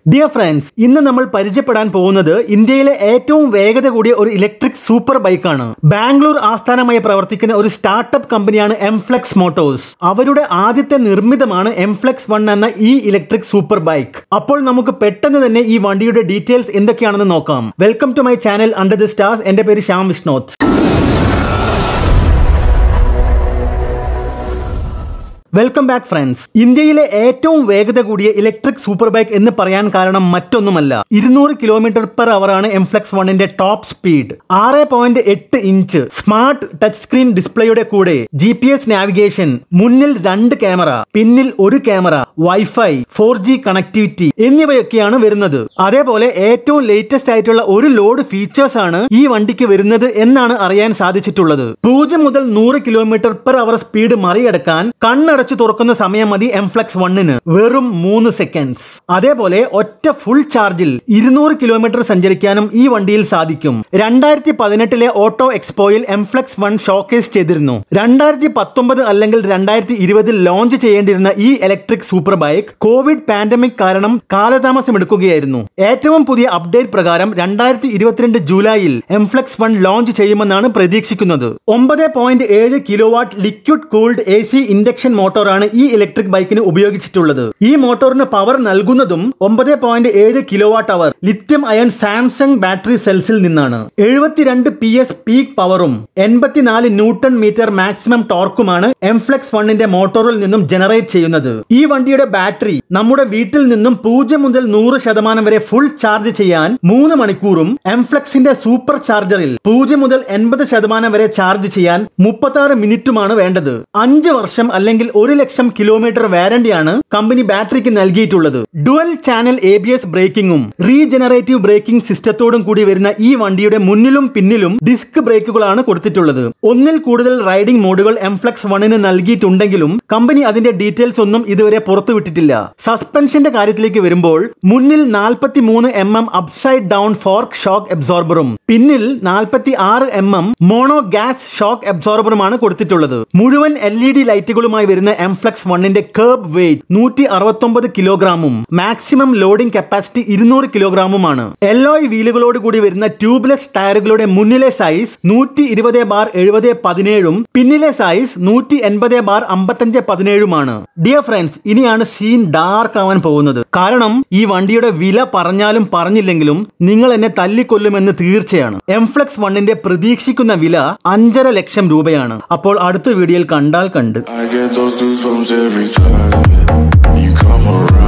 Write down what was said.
Dear friends ഇന്ന് നമ്മൾ പരിചയപ്പെടാൻ പോകുന്നത് ഇന്ത്യയിലെ ഏറ്റവും വേഗത കൂടിയ ഒരു ഇലക്ട്രിക് സൂപ്പർ ബൈക്കാണ് ബാംഗ്ലൂർ ആസ്ഥാനമായി പ്രവർത്തിക്കുന്ന ഒരു സ്റ്റാർട്ടപ്പ് കമ്പനിയാണ് എംഫ്ലെക്സ് മോട്ടോഴ്സ് അവരുടെ ആദ്യത്തെ നിർമ്മിതമാണ് എംഫ്ലെക്സ് വൺ എന്ന ഈ ഇലക്ട്രിക് സൂപ്പർ ബൈക്ക് അപ്പോൾ നമുക്ക് പെട്ടെന്ന് തന്നെ ഈ വണ്ടിയുടെ ഡീറ്റെയിൽസ് എന്തൊക്കെയാണെന്ന് നോക്കാം welcome to my channel under the stars എന്റെ പേര് Shyam Vishnoth welcome back friends ഇന്ത്യയിലെ ഏറ്റവും വേഗത കൂടിയ ഇലക്ട്രിക് സൂപ്പർ ബൈക്ക് എന്ന് പറയാൻ കാരണം മറ്റൊന്നുമല്ല ഇരുന്നൂറ് കിലോമീറ്റർ പെർ അവർ ആണ് എംഫ്ലെക്സ് വണ്ണിന്റെ ടോപ്പ് സ്പീഡ് ആറ് പോയിന്റ് എട്ട് ഇഞ്ച് സ്മാർട്ട് ടച്ച് സ്ക്രീൻ ഡിസ്പ്ലേയുടെ കൂടെ ജി പി എസ് നാവിഗേഷൻ മുന്നിൽ രണ്ട് ക്യാമറ പിന്നിൽ ഒരു camera wifi four G connectivity എന്നിവയൊക്കെയാണ് വരുന്നത് അതേപോലെ ഏറ്റവും ലേറ്റസ്റ്റ് ആയിട്ടുള്ള ഒരു ലോഡ് ഫീച്ചേഴ്സ് ആണ് ഈ വണ്ടിക്ക് വരുന്നത് എന്നാണ് അറിയാൻ സാധിച്ചിട്ടുള്ളത് പൂജ്യം മുതൽ നൂറ് കിലോമീറ്റർ പെർ അവർ സ്പീഡ് മറികടക്കാൻ കണ്ണടച്ച് തുറക്കുന്ന സമയം മതി എംഫ്ലെക്സ് വണ്ണിന് വെറും മൂന്ന് സെക്കൻഡ്സ് അതേപോലെ ഒറ്റ ഫുൾ ചാർജിൽ ഇരുന്നൂറ് കിലോമീറ്റർ സഞ്ചരിക്കാനും ഈ വണ്ടിയിൽ സാധിക്കും രണ്ടായിരത്തി പതിനെട്ടിലെ ഓട്ടോ എക്സ്പോയിൽ എംഫ്ലെക്സ് വൺ ഷോക്കേസ് ചെയ്തിരുന്നു രണ്ടായിരത്തി പത്തൊമ്പത് അല്ലെങ്കിൽ രണ്ടായിരത്തി ഇരുപതിൽ ലോഞ്ച് ചെയ്യേണ്ടിരുന്ന ഈ electric super bike Covid pandemic കാരണം കാലതാമസം എടുക്കുകയായിരുന്നു ഏറ്റവും പുതിയ അപ്ഡേറ്റ് പ്രകാരം രണ്ടായിരത്തി ഇരുപത്തിരണ്ട് ജൂലൈയിൽ എംഫ്ലെക്സ് വൺ ലോഞ്ച് ചെയ്യുമെന്നാണ് പ്രതീക്ഷിക്കുന്നത് ഒമ്പത് പോയിന്റ് ഏഴ് kilowatt liquid cooled A C induction മോട്ടോറാണ് ഈ ഇലക്ട്രിക് ബൈക്കിന് ഉപയോഗിച്ചിട്ടുള്ളത് ഈ മോട്ടോറിന് പവർ നൽകുന്നതും ഒമ്പത് പോയിന്റ് ഏഴ് കിലോവാട്ട് അവർ ലിത്യം അയൺ സാംസങ് ബാറ്ററി സെൽസിൽ നിന്നാണ് എഴുപത്തിരണ്ട് പി എസ് പീക്ക് പവറും എൺപത്തിനാല് ന്യൂട്ടൺ മീറ്റർ മാക്സിമം ടോർക്കുമാണ് എംഫ്ലെക്സ് വണ്ണിന്റെ മോട്ടോറിൽ നിന്നും ജനറേറ്റ് ചെയ്യുന്നത് ഈ വണ്ടിയുടെ ബാറ്ററി നമ്മുടെ വീട്ടിൽ നിന്നും പൂജ്യം മുതൽ നൂറ് ശതമാനം വരെ ഫുൾ ചാർജ് ചെയ്യാൻ മൂന്ന് മണിക്കൂറും എംഫ്ലെക്സിന്റെ സൂപ്പർ ചാർജറിൽ പൂജ്യം മുതൽ എൺപത് ശതമാനം വരെ ചാർജ് ചെയ്യാൻ മുപ്പത്തി ആറ് മിനിറ്റുമാണ് വേണ്ടത് അഞ്ച് വർഷം അല്ലെങ്കിൽ ഒരു ലക്ഷം കിലോമീറ്റർ വാരണ്ടിയാണ് കമ്പനി ബാറ്ററിക്ക് നൽകിയിട്ടുള്ളത് dual channel A B S ബ്രേക്കിംഗും റീജനറേറ്റീവ് ബ്രേക്കിംഗ് സിസ്റ്റത്തോടും കൂടി വരുന്ന ഈ വണ്ടിയുടെ മുന്നിലും പിന്നിലും ഡിസ്ക് ബ്രേക്കുകളാണ് കൊടുത്തിട്ടുള്ളത് ഒന്നിൽ കൂടുതൽ റൈഡിംഗ് മോഡുകൾ എംഫ്ലെക്സ് വണ്ണിന് നൽകിയിട്ടുണ്ടെങ്കിലും കമ്പനി അതിന്റെ ഡീറ്റെയിൽസ് ഒന്നും ഇതുവരെ പുറത്തുവിട്ടിട്ടില്ല സസ്പെൻഷന്റെ കാര്യത്തിലേക്ക് വരുമ്പോൾ മുന്നിൽ നാൽപ്പത്തി മൂന്ന് M M upside down fork shock അബ്സോർബറും പിന്നിൽ നാൽപ്പത്തി ആറ് M M mono gas shock അബ്സോർബറുമാണ് കൊടുത്തിട്ടുള്ളത് മുഴുവൻ എൽ ഇ ഡി ലൈറ്റുകളുമായി വരുന്ന എംഫ്ലെക്സ് വണ്ണിന്റെ കേർബ് വെയിറ്റ് നൂറ്റി അറുപത്തൊമ്പത് കിലോഗ്രാമും മാക്സിമം ലോഡിംഗ് കപ്പാസിറ്റി ഇരുന്നൂറ് കിലോഗ്രാമുമാണ് എല്ലോയ് വീലുകളോട് കൂടി വരുന്ന ട്യൂബ്ലെസ് ടയറുകളുടെ മുന്നിലെ സൈസ് നൂറ്റി ഇരുപത് ബാർ എഴുപത് പതിനേഴും പിന്നിലെ സൈസ് നൂറ്റി എൺപത് ബാർ അമ്പത്തഞ്ച് പതിനേഴുമാണ് ഡിയർ ഫ്രണ്ട്സ് ഇനിയാണ് സീൻ ഡാർക്ക് ആവാൻ പോകുന്നത് കാരണം ഈ വണ്ടിയുടെ വില പറഞ്ഞാലും പറഞ്ഞില്ലെങ്കിലും നിങ്ങൾ എന്നെ തല്ലിക്കൊല്ലുമെന്ന് തീർച്ചയാണ് എംഫ്ലെക്സ് വണ്ണിന്റെ പ്രതീക്ഷിക്കുന്ന വില അഞ്ചര ലക്ഷം രൂപയാണ് അപ്പോൾ അടുത്ത വീഡിയോയിൽ കണ്ടാൽ കണ്ട് I get those goosebumps every time you come around.